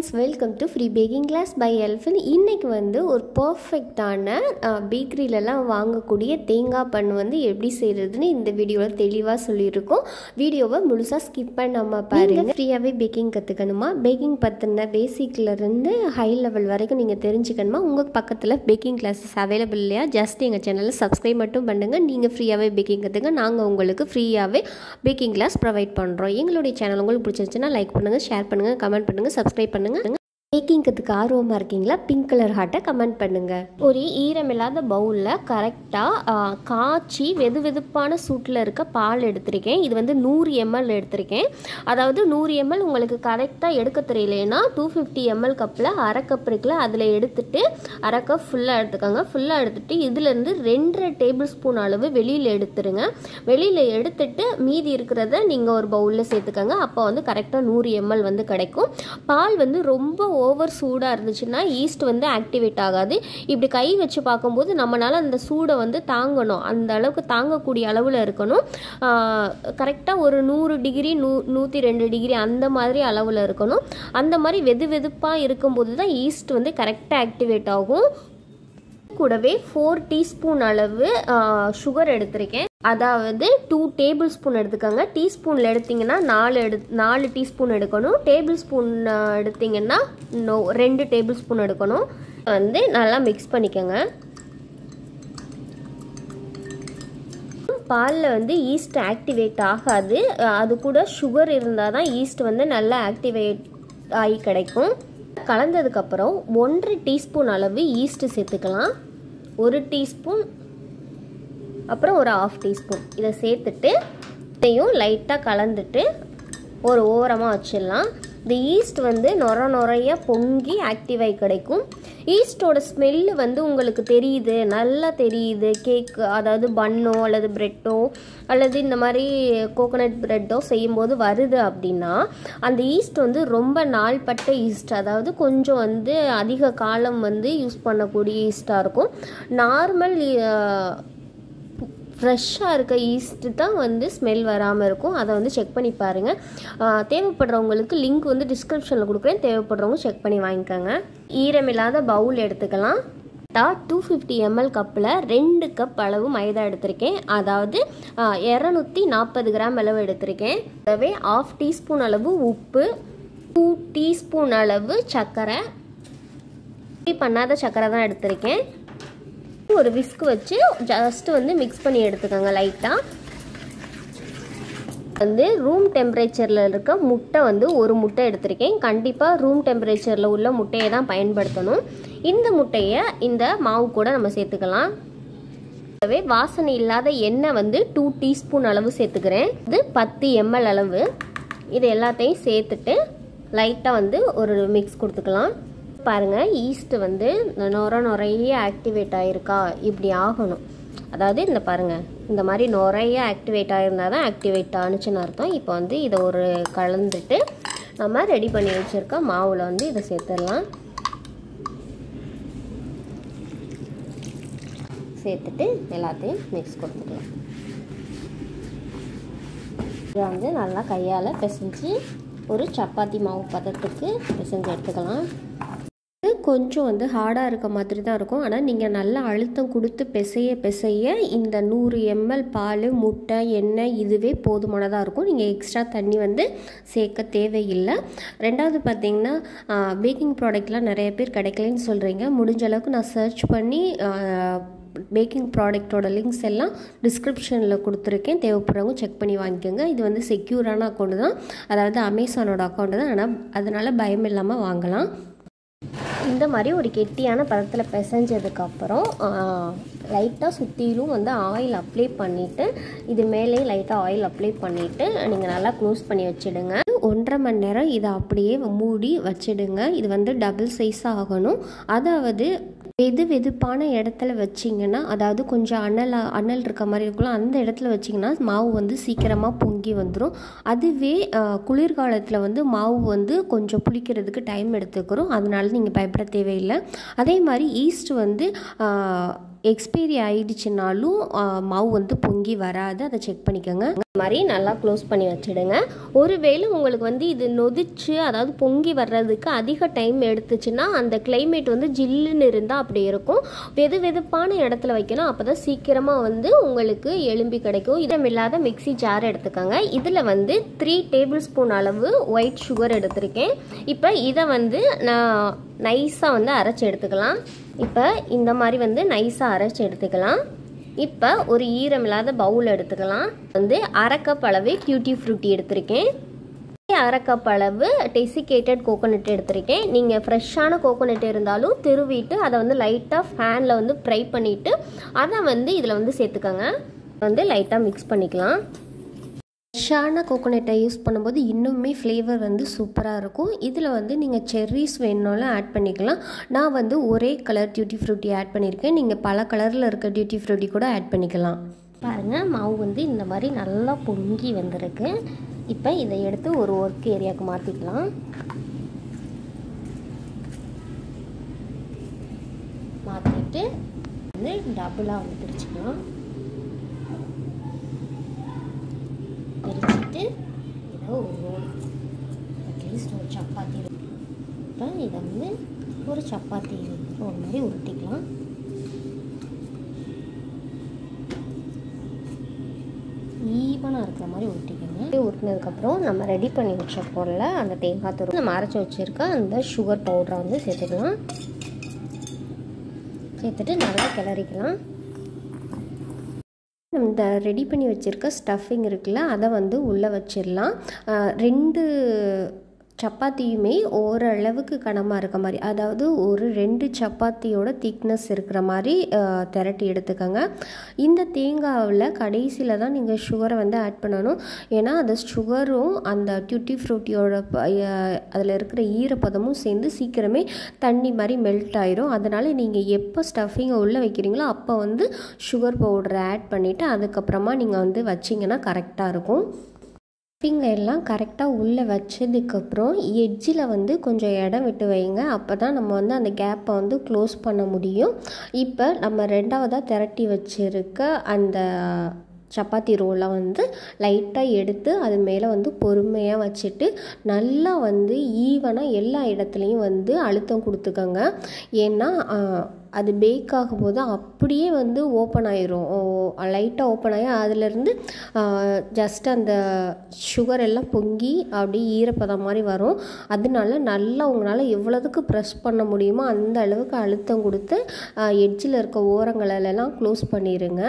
friends welcome to free baking class by எல்ஃபின் இன்றைக்கி வந்து ஒரு பர்ஃபெக்டான பேக்கரியிலலாம் வாங்கக்கூடிய தேங்காய் பண்ணு வந்து எப்படி செய்கிறதுன்னு இந்த வீடியோவில் தெளிவாக சொல்லியிருக்கோம் வீடியோவை முழுசாக ஸ்கிப் பண்ணாமல் பாருங்கள் ஃப்ரீயாகவே பேக்கிங் கற்றுக்கணுமா பேக்கிங் பற்றின பேசிக்லேருந்து ஹை லெவல் வரைக்கும் நீங்கள் தெரிஞ்சுக்கணுமா உங்கள் பக்கத்தில் பேக்கிங் கிளாஸஸ் அவைலபிள் இல்லையா ஜஸ்ட் எங்கள் சேனலை சப்ஸ்கிரைப் மட்டும் பண்ணுங்கள் நீங்கள் ஃப்ரீயாகவே பேக்கிங் கற்றுக்க நாங்கள் உங்களுக்கு ஃப்ரீயாகவே பேக்கிங் கிளாஸ் ப்ரொவைட் பண்ணுறோம் எங்களுடைய சேனல் உங்களுக்கு பிடிச்சிருந்துச்சுன்னா லைக் பண்ணுங்கள் ஷேர் பண்ணுங்கள் கமெண்ட் பண்ணுங்கள் சப்ஸ்கிரைப் பண்ணுங்கள் பேக்கிங்கிறதுக்கு ஆர்வமாக இருக்கீங்களா பிங்க் கலர் ஹார்ட்டை கமெண்ட் பண்ணுங்கள் ஒரு ஈரமில்லாத பவுலில் கரெக்டாக காய்ச்சி வெது வெதுப்பான சூட்டில் இருக்க பால் எடுத்திருக்கேன் இது வந்து நூறு எம்எல் எடுத்திருக்கேன் அதாவது நூறு எம்எல் உங்களுக்கு கரெக்டாக எடுக்க தெரியலனா டூ ஃபிஃப்டி எம்எல் கப்பில் அரை கப் இருக்குல்ல அதில் எடுத்துட்டு அரை கப் ஃபுல்லாக எடுத்துக்கோங்க ஃபுல்லாக எடுத்துட்டு இதுலேருந்து ரெண்டரை டேபிள் ஸ்பூன் அளவு வெளியில் எடுத்துருங்க வெளியில் எடுத்துட்டு மீதி இருக்கிறத நீங்கள் ஒரு பவுலில் சேர்த்துக்கோங்க அப்போ வந்து கரெக்டாக நூறு எம்எல் வந்து கிடைக்கும் பால் வந்து ரொம்ப ஓவர் சூடாக இருந்துச்சுன்னா ஈஸ்ட் வந்து ஆக்டிவேட் ஆகாது இப்படி கை வச்சு பார்க்கும்போது நம்மளால் அந்த சூடை வந்து தாங்கணும் அந்த அளவுக்கு தாங்கக்கூடிய அளவில் இருக்கணும் கரெக்டாக ஒரு நூறு டிகிரி நூ நூற்றி ரெண்டு டிகிரி அந்த மாதிரி அளவில் இருக்கணும் அந்த மாதிரி வெது வெதுப்பாக இருக்கும்போது தான் ஈஸ்ட் வந்து கரெக்டாக ஆக்டிவேட் ஆகும் கூடவே ஃபோர் டீஸ்பூன் அளவு சுகர் எடுத்திருக்கேன் அதாவது டூ டேபிள் ஸ்பூன் எடுத்துக்கோங்க டீஸ்பூனில் எடுத்திங்கன்னா நாலு எடு நாலு டீஸ்பூன் எடுக்கணும் டேபிள் ஸ்பூன் எடுத்திங்கன்னா நோ ரெண்டு டேபிள் ஸ்பூன் எடுக்கணும் வந்து நல்லா மிக்ஸ் பண்ணிக்கோங்க பாலில் வந்து ஈஸ்ட் ஆக்டிவேட் ஆகாது அது கூட சுகர் இருந்தால் தான் ஈஸ்ட் வந்து நல்லா ஆக்டிவேட் ஆகி கிடைக்கும் கலந்ததுக்கப்புறம் ஒன்றரை டீஸ்பூன் அளவு ஈஸ்ட்டு சேர்த்துக்கலாம் ஒரு டீஸ்பூன் அப்புறம் ஒரு ஆஃப் டீஸ்பூன் இதை சேர்த்துட்டு இதையும் லைட்டாக கலந்துட்டு ஒரு ஓரமாக வச்சிடலாம் இந்த ஈஸ்ட் வந்து நொர நொறைய பொங்கி ஆக்டிவ் ஆகி கிடைக்கும் ஈஸ்டோட ஸ்மெல்லு வந்து உங்களுக்கு தெரியுது நல்லா தெரியுது கேக் அதாவது பன்னோ அல்லது ப்ரெட்டோ அல்லது இந்த மாதிரி கோகோனட் ப்ரெட்டோ செய்யும்போது வருது அப்படின்னா அந்த ஈஸ்ட் வந்து ரொம்ப நாள்பட்ட ஈஸ்ட் அதாவது கொஞ்சம் வந்து அதிக காலம் வந்து யூஸ் பண்ணக்கூடிய ஈஸ்ட்டாக இருக்கும் நார்மல் ஃப்ரெஷ்ஷாக இருக்க ஈஸ்ட்டு தான் வந்து ஸ்மெல் வராமல் இருக்கும் அதை வந்து செக் பண்ணி பாருங்கள் தேவைப்படுறவங்களுக்கு லிங்க் வந்து டிஸ்கிரிப்ஷனில் கொடுக்குறேன் தேவைப்படுறவங்க செக் பண்ணி வாங்கிக்கோங்க ஈரமில்லாத பவுல் எடுத்துக்கலாம் டூ ஃபிஃப்டி எம்எல் கப்பில் ரெண்டு கப் அளவு மைதா எடுத்திருக்கேன் அதாவது இரநூத்தி நாற்பது கிராம் அளவு எடுத்திருக்கேன் அதுவே ஆஃப் டீஸ்பூன் அளவு உப்பு டூ டீஸ்பூன் அளவு சர்க்கரை பண்ணாத சர்க்கரை தான் எடுத்திருக்கேன் ஒரு விஸ்க் வச்சு ஜஸ்ட்டு வந்து மிக்ஸ் பண்ணி எடுத்துக்கோங்க லைட்டாக வந்து ரூம் டெம்பரேச்சரில் இருக்க முட்டை வந்து ஒரு முட்டை எடுத்திருக்கேன் கண்டிப்பாக ரூம் டெம்பரேச்சரில் உள்ள முட்டையை தான் பயன்படுத்தணும் இந்த முட்டையை இந்த மாவு கூட நம்ம சேர்த்துக்கலாம் வாசனை இல்லாத எண்ணெய் வந்து டூ டீஸ்பூன் அளவு சேர்த்துக்கிறேன் இது பத்து எம்எல் அளவு இது எல்லாத்தையும் சேர்த்துட்டு லைட்டாக வந்து ஒரு மிக்ஸ் கொடுத்துக்கலாம் பாருங்கள் ஈஸ்ட் வந்து நொர நுறைய ஆக்டிவேட் ஆகிருக்கா இப்படி ஆகணும் அதாவது இந்த பாருங்கள் இந்த மாதிரி நுறைய ஆக்டிவேட் ஆகிருந்தால் தான் ஆக்டிவேட் ஆணுச்சுன்னு அர்த்தம் இப்போ வந்து இதை ஒரு கலந்துட்டு நம்ம ரெடி பண்ணி வச்சுருக்க மாவில் வந்து இதை சேர்த்துடலாம் சேர்த்துட்டு எல்லாத்தையும் மிக்ஸ் கொடுத்துக்கலாம் இதை வந்து நல்லா கையால் பிசைஞ்சு ஒரு சப்பாத்தி மாவு பதத்துக்கு பிசைஞ்சு எடுத்துக்கலாம் இது கொஞ்சம் வந்து ஹார்டாக இருக்க மாதிரி தான் இருக்கும் ஆனால் நீங்கள் நல்லா அழுத்தம் கொடுத்து பிசைய பிசைய இந்த நூறு எம்எல் பால் முட்டை எண்ணெய் இதுவே போதுமானதாக இருக்கும் நீங்கள் எக்ஸ்ட்ரா தண்ணி வந்து சேர்க்க தேவையில்லை ரெண்டாவது பார்த்தீங்கன்னா பேக்கிங் ப்ராடக்ட்லாம் நிறைய பேர் கிடைக்கலன்னு சொல்கிறீங்க முடிஞ்ச அளவுக்கு நான் சர்ச் பண்ணி பேக்கிங் ப்ராடக்டோட லிங்க்ஸ் எல்லாம் டிஸ்கிரிப்ஷனில் கொடுத்துருக்கேன் தேவைப்படுறவங்க செக் பண்ணி வாங்கிக்கோங்க இது வந்து செக்யூரான அக்கௌண்ட் தான் அதாவது அமேசானோட அக்கௌண்ட் தான் ஆனால் அதனால் பயம் இல்லாமல் வாங்கலாம் இந்த மாதிரி ஒரு கெட்டியான பதத்தில் பிசைஞ்சதுக்கப்புறம் லைட்டாக சுற்றிலும் வந்து ஆயில் அப்ளை பண்ணிவிட்டு இது மேலே லைட்டாக ஆயில் அப்ளை பண்ணிவிட்டு நீங்கள் நல்லா க்ளோஸ் பண்ணி வச்சுடுங்க ஒன்றரை மணி நேரம் இதை அப்படியே மூடி வச்சிடுங்க இது வந்து டபுள் சைஸாக ஆகணும் அதாவது வெது வெதுப்பான இடத்துல வச்சிங்கன்னா அதாவது கொஞ்சம் அனல் அனல் இருக்க மாதிரி இருக்கலாம் அந்த இடத்துல வச்சிங்கன்னா மாவு வந்து சீக்கிரமாக பொங்கி வந்துடும் அதுவே குளிர்காலத்தில் வந்து மாவு வந்து கொஞ்சம் புளிக்கிறதுக்கு டைம் எடுத்துக்கிறோம் அதனால நீங்கள் பயப்பட தேவையில்லை அதே மாதிரி ஈஸ்ட் வந்து எக்ஸ்பைரி ஆயிடுச்சுனாலும் ஆ, மாவு வந்து பொங்கி வராது அதை செக் பண்ணிக்கோங்க இந்த மாதிரி நல்லா க்ளோஸ் பண்ணி வச்சிடுங்க ஒருவேளை உங்களுக்கு வந்து இது நொதிச்சு அதாவது பொங்கி வர்றதுக்கு அதிக டைம் எடுத்துச்சுன்னா அந்த climate வந்து ஜில்லுன்னு இருந்தால் அப்படி இருக்கும் வெது வெதுப்பான இடத்துல வைக்கணும் அப்போ தான் சீக்கிரமாக வந்து உங்களுக்கு எலும்பி கிடைக்கும் இதமில்லாத மிக்ஸி ஜார் எடுத்துக்கோங்க இதில் வந்து த்ரீ டேபிள் ஸ்பூன் அளவு ஒயிட் சுகர் எடுத்திருக்கேன் இப்போ இதை வந்து நான் நைஸாக வந்து அரைச்சி எடுத்துக்கலாம் இப்போ இந்த மாதிரி வந்து நைஸாக அரைச்சி எடுத்துக்கலாம் இப்போ ஒரு ஈரமில்லாத பவுல் எடுத்துக்கலாம் வந்து அரை கப் அளவு டியூட்டி ஃப்ரூட்டி எடுத்திருக்கேன் அரை கப் அளவு டெசிகேட்டட் கோகோனட் எடுத்திருக்கேன் நீங்கள் ஃப்ரெஷ்ஷான கோகோனட் இருந்தாலும் திருவிட்டு அதை வந்து லைட்டாக ஃபேனில் வந்து ஃப்ரை பண்ணிவிட்டு அதை வந்து இதில் வந்து சேர்த்துக்கோங்க வந்து லைட்டாக மிக்ஸ் பண்ணிக்கலாம் ஃப்ரெஷ்ஷான கோகோனட்டை யூஸ் பண்ணும்போது இன்னுமே ஃப்ளேவர் வந்து சூப்பராக இருக்கும் இதில் வந்து நீங்கள் செர்ரிஸ் வேணுனாலும் ஆட் பண்ணிக்கலாம் நான் வந்து ஒரே கலர் டியூட்டி ஃப்ரூட்டி ஆட் பண்ணியிருக்கேன் நீங்கள் பல கலரில் இருக்க டியூட்டி ஃப்ரூட்டி கூட ஆட் பண்ணிக்கலாம் பாருங்கள் மாவு வந்து இந்த மாதிரி நல்லா பொங்கி வந்திருக்கு இப்போ இதை எடுத்து ஒரு ஒர்க் ஏரியாவுக்கு மாற்றிக்கலாம் மாற்றிட்டு வந்து டபுளாக வந்து பிரிச்சுக்கலாம் பிரிச்சுட்டு இதை ஒரு ரோல் அட்லீஸ்ட் ஒரு சப்பாத்தி இப்போ இதை வந்து ஒரு சப்பாத்தி ரோல் மாதிரி உருட்டிக்கலாம் ஈவனாக இருக்கிற மாதிரி உருட்டிக்கோங்க உருட்டினதுக்கப்புறம் நம்ம ரெடி பண்ணி வச்ச பொருளை அந்த தேங்காய் துரு நம்ம அரைச்சி வச்சுருக்க அந்த சுகர் பவுடரை வந்து சேர்த்துக்கலாம் சேர்த்துட்டு நல்லா கிளறிக்கலாம் இந்த ரெடி பண்ணி வச்சுருக்க ஸ்டஃபிங் இருக்குல்ல அதை வந்து உள்ளே வச்சிடலாம் அஹ் ரெண்டு சப்பாத்தியுமே ஓரளவுக்கு கனமாக இருக்க மாதிரி அதாவது ஒரு ரெண்டு சப்பாத்தியோட திக்னஸ் இருக்கிற மாதிரி அஹ், திரட்டி எடுத்துக்கோங்க இந்த தேங்காவில் கடைசியில் தான் நீங்கள் சுகரை வந்து ஆட் பண்ணணும் ஏன்னா அந்த சுகரும் அந்த டியூட்டி ஃப்ரூட்டியோட அதில் இருக்கிற ஈரப்பதமும் சேர்ந்து சீக்கிரமே தண்ணி மாதிரி மெல்ட் ஆயிரும் அதனால் நீங்கள் எப்போ ஸ்டஃபிங்கை உள்ளே வைக்கிறீங்களோ அப்போ வந்து சுகர் பவுடரை ஆட் பண்ணிவிட்டு அதுக்கப்புறமா நீங்கள் வந்து வச்சிங்கன்னா கரெக்டாக இருக்கும் ஸ்டஃபிங்கை எல்லாம் கரெக்டாக உள்ளே வச்சதுக்கப்புறம் எட்ஜில் வந்து கொஞ்சம் இடம் விட்டு வைங்க அப்போ தான் நம்ம வந்து அந்த கேப்பை வந்து க்ளோஸ் பண்ண முடியும் இப்போ நம்ம ரெண்டாவதாக திரட்டி வச்சுருக்க அந்த சப்பாத்தி ரோலை வந்து லைட்டாக எடுத்து அது மேலே வந்து பொறுமையாக வச்சுட்டு நல்லா வந்து ஈவனாக எல்லா இடத்துலையும் வந்து அழுத்தம் கொடுத்துக்கோங்க ஏன்னா ஆஹ், அது பேக் ஆகும்போது அப்படியே வந்து ஓப்பன் ஆயிரும் லைட்டாக ஓப்பன் ஆகி அதுலேருந்து ஜஸ்ட் அந்த சுகர் எல்லாம் பொங்கி அப்படியே ஈரப்பதம் மாதிரி வரும் அதனால நல்லா உங்களால் எவ்வளவுக்கு ப்ரெஸ் பண்ண முடியுமோ அந்த அளவுக்கு அழுத்தம் கொடுத்து எட்ஜில் இருக்க ஓரங்களெல்லாம் க்ளோஸ் பண்ணிடுங்க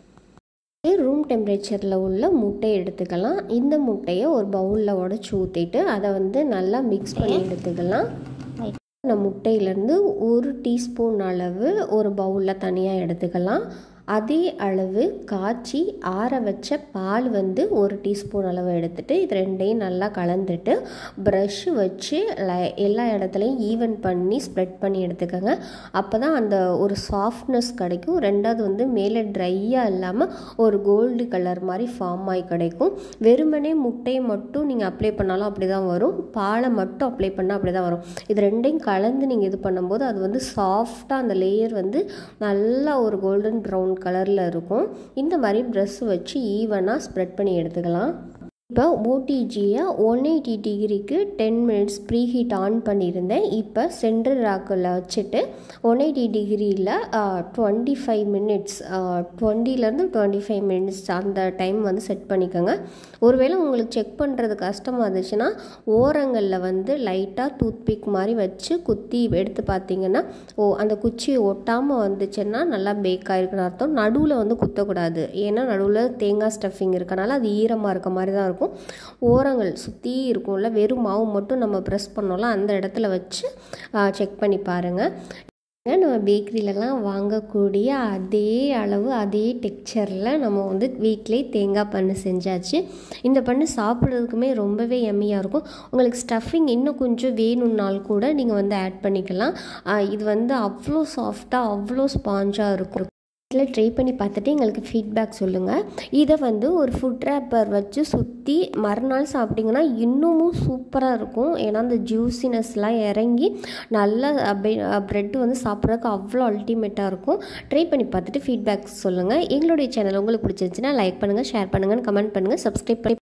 ரூம் டெம்பரேச்சரில் உள்ள முட்டையை எடுத்துக்கலாம் இந்த முட்டையை ஒரு பவுலில் உடச்சி ஊற்றிட்டு அதை வந்து நல்லா மிக்ஸ் பண்ணி எடுத்துக்கலாம் அந்த முட்டையிலேருந்து ஒரு டீஸ்பூன் அளவு ஒரு பவுலில் தனியாக எடுத்துக்கலாம் அதே அளவு காய்ச்சி ஆற வச்ச பால் வந்து ஒரு டீஸ்பூன் அளவு எடுத்துட்டு இது ரெண்டையும் நல்லா கலந்துட்டு ப்ரஷ்ஷு வச்சு லை- எல்லா இடத்துலையும் ஈவன் பண்ணி ஸ்ப்ரெட் பண்ணி எடுத்துக்கோங்க அப்போ தான் அந்த ஒரு சாஃப்ட்னஸ் கிடைக்கும் ரெண்டாவது வந்து மேலே ட்ரையாக இல்லாமல் ஒரு கோல்டு கலர் மாதிரி ஃபார்ம் ஆகி கிடைக்கும் வெறுமனே முட்டையை மட்டும் நீங்கள் அப்ளை பண்ணாலும் அப்படி தான் வரும் பாலை மட்டும் அப்ளை பண்ணால் அப்படி தான் வரும் இது ரெண்டையும் கலந்து நீங்கள் இது பண்ணும்போது அது வந்து சாஃப்டாக அந்த லேயர் வந்து நல்லா ஒரு கோல்டன் ப்ரௌன் கலரில் இருக்கும் இந்த மாதிரி ப்ரெஷ் வச்சு ஈவனாக ஸ்ப்ரெட் பண்ணி எடுத்துக்கலாம் இப்போ ஓடிஜியை ஒன் எயிட்டி டிகிரிக்கு ten minutes preheat on பண்ணியிருந்தேன் இப்போ சென்ட்ரல் ராக்கில் வச்சுட்டு ஒன் எயிட்டி டிகிரியில் டுவெண்ட்டி ஃபைவ் மினிட்ஸ் டுவெண்ட்டிலேருந்து டுவெண்ட்டி ஃபைவ் மினிட்ஸ் அந்த டைம் வந்து செட் பண்ணிக்கோங்க ஒருவேளை உங்களுக்கு செக் பண்ணுறது கஷ்டமாக இருந்துச்சுன்னா ஓரங்களில் வந்து லைட்டாக டூத்பிக் மாதிரி வச்சு குத்தி எடுத்து பார்த்தீங்கன்னா ஓ அந்த குச்சி ஒட்டாமல் வந்துச்சுன்னா நல்லா பேக் ஆகிருக்குன்னு அர்த்தம் நடுவில் வந்து குத்தக்கூடாது ஏன்னா நடுவில் தேங்காய் ஸ்டஃபிங் இருக்கனால அது ஈரமாக இருக்க மாதிரி தான் இருக்கும் ஓரங்கள் சுற்றி இருக்கும்ல வெறும் மாவு மட்டும் நம்ம ப்ரெஸ் பண்ணோம்ல அந்த இடத்துல வச்சு செக் பண்ணி பாருங்கள் நம்ம பேக்கரியிலலாம் வாங்கக்கூடிய அதே அளவு அதே டெக்ஸ்சரில் நம்ம வந்து வீட்டிலே தேங்காய் பண்ணு செஞ்சாச்சு இந்த பண்ணு சாப்பிட்றதுக்குமே ரொம்பவே எம்மியாக இருக்கும் உங்களுக்கு ஸ்டஃபிங் இன்னும் கொஞ்சம் வேணும்னால் கூட நீங்கள் வந்து ஆட் பண்ணிக்கலாம் ஆஹ் இது வந்து அவ்வளோ சாஃப்டாக அவ்வளோ ஸ்பாஞ்சாக இருக்கும் இதில் ட்ரை பண்ணி பார்த்துட்டு எங்களுக்கு ஃபீட்பேக் சொல்லுங்கள் இதை வந்து ஒரு ஃபுட் ரேப்பர் வச்சு சுற்றி மறுநாள் சாப்பிட்டிங்கன்னா இன்னமும் சூப்பராக இருக்கும் ஏன்னா அந்த ஜூஸினஸ்லாம் இறங்கி நல்லா ப்ரெட்டு வந்து சாப்பிட்றதுக்கு அவ்வளோ அல்டிமேட்டாக இருக்கும் ட்ரை பண்ணி பார்த்துட்டு ஃபீட்பேக் சொல்லுங்கள் எங்களுடைய சேனல் உங்களுக்கு பிடிச்சிருந்துச்சுன்னா லைக் பண்ணுங்கள் ஷேர் பண்ணுங்கள் கமெண்ட் பண்ணுங்கள் சப்ஸ்கிரைப் பண்ணி